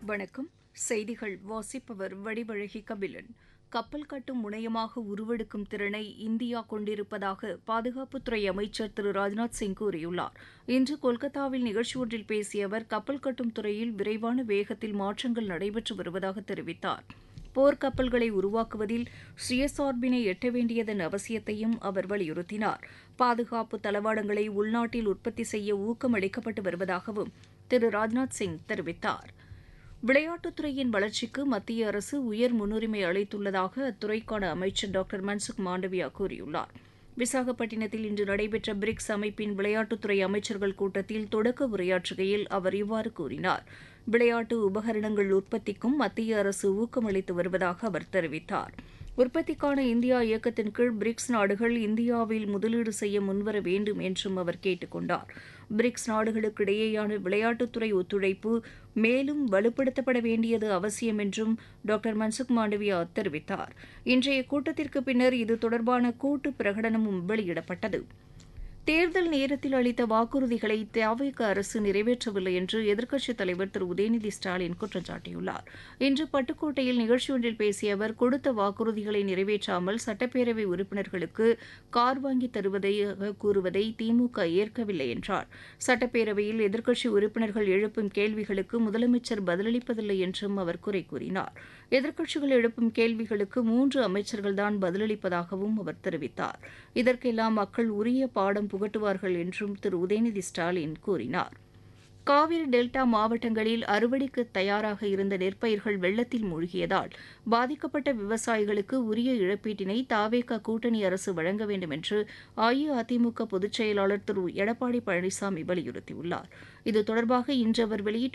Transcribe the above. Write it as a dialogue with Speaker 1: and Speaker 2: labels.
Speaker 1: வணக்கம் செய்திகள் வாசிப்பவர் வடிவழகி கபிலன் கப்பல் கட்டும் முனையமாக உருவெடுக்கும் திறனை இந்தியா கொண்டிருப்பதாக பாதுகாப்புத்துறை அமைச்சர் திரு ராஜ்நாத் சிங் கூறியுள்ளார் இன்று கொல்கத்தாவில் நிகழ்ச்சி ஒன்றில் பேசிய அவர் கப்பல் கட்டும் துறையில் விரைவான வேகத்தில் மாற்றங்கள் நடைபெற்று வருவதாக தெரிவித்தார் போர்க்கப்பல்களை உருவாக்குவதில் சுயசார்பினை எட்ட வேண்டியதன் அவசியத்தையும் அவர் வலியுறுத்தினார் பாதுகாப்பு தளவாடங்களை உள்நாட்டில் உற்பத்தி செய்ய ஊக்கம் அளிக்கப்பட்டு வருவதாகவும் திரு ராஜ்நாத் சிங் தெரிவித்தார் விளையாட்டுத்துறையின் வளர்ச்சிக்கு மத்திய அரசு உயர் முன்னுரிமை அளித்துள்ளதாக அத்துறைக்கான அமைச்சர் டாக்டர் மன்சுக் மாண்டவியா கூறியுள்ளார் விசாகப்பட்டினத்தில் இன்று நடைபெற்ற பிரிக்ஸ் அமைப்பின் விளையாட்டுத்துறை அமைச்சர்கள் கூட்டத்தில் தொடக்க உரையாற்றுகையில் அவர் இவ்வாறு கூறினார் விளையாட்டு உபகரணங்கள் உற்பத்திக்கும் மத்திய அரசு ஊக்கமளித்து வருவதாக அவர் தெரிவித்தார் உற்பத்திக்கான இந்தியா இயக்கத்தின் கீழ் பிரிக்ஸ் நாடுகள் இந்தியாவில் முதலீடு செய்ய முன்வர வேண்டும் என்றும் அவர் கேட்டுக் கொண்டார் பிரிக்ஸ் நாடுகளுக்கு இடையேயான விளையாட்டுத்துறை ஒத்துழைப்பு மேலும் வலுப்படுத்தப்பட வேண்டியது அவசியம் என்றும் டாக்டர் மன்சுக் மாண்டவியா தெரிவித்தார் இன்றைய கூட்டத்திற்கு பின்னர் இது தொடர்பான கூட்டு பிரகடனமும் வெளியிடப்பட்டது தேர்தல் நேரத்தில் அளித்த வாக்குறுதிகளை தவிக அரசு நிறைவேற்றவில்லை என்று எதிர்க்கட்சித் தலைவர் திரு உதயநிதி ஸ்டாலின் குற்றம் சாட்டியுள்ளார் இன்று பட்டுக்கோட்டையில் நிகழ்ச்சி ஒன்றில் பேசிய அவர் கொடுத்த வாக்குறுதிகளை நிறைவேற்றாமல் சட்டப்பேரவை உறுப்பினர்களுக்கு கார் வாங்கி தருவதாக கூறுவதை திமுக ஏற்கவில்லை என்றார் சட்டப்பேரவையில் எதிர்க்கட்சி உறுப்பினர்கள் எழுப்பும் கேள்விகளுக்கு முதலமைச்சர் பதிலளிப்பதில்லை என்றும் அவர் குறை கூறினார் எதிர்க்கட்சிகள் எழுப்பும் கேள்விகளுக்கு மூன்று அமைச்சர்கள்தான் பதிலளிப்பதாகவும் அவர் தெரிவித்தார் இதற்கெல்லாம் மக்கள் உரிய பாடம் புகட்டுவார்கள் என்றும் திரு உதயநிதி ஸ்டாலின் கூறினார் காவிரி டெல்டா மாவட்டங்களில் அறுவடைக்கு தயாராக இருந்த நெற்பயிர்கள் வெள்ளத்தில் மூழ்கியதால் பாதிக்கப்பட்ட விவசாயிகளுக்கு உரிய இழப்பீட்டினை தாவேக கூட்டணி அரசு வழங்க வேண்டும் என்று அஇஅதிமுக பொதுச் செயலாளர் திரு எடப்பாடி பழனிசாமி வலியுறுத்தியுள்ளார் இது தொடர்பாக இன்று அவர் வெளியிட்டுள்ள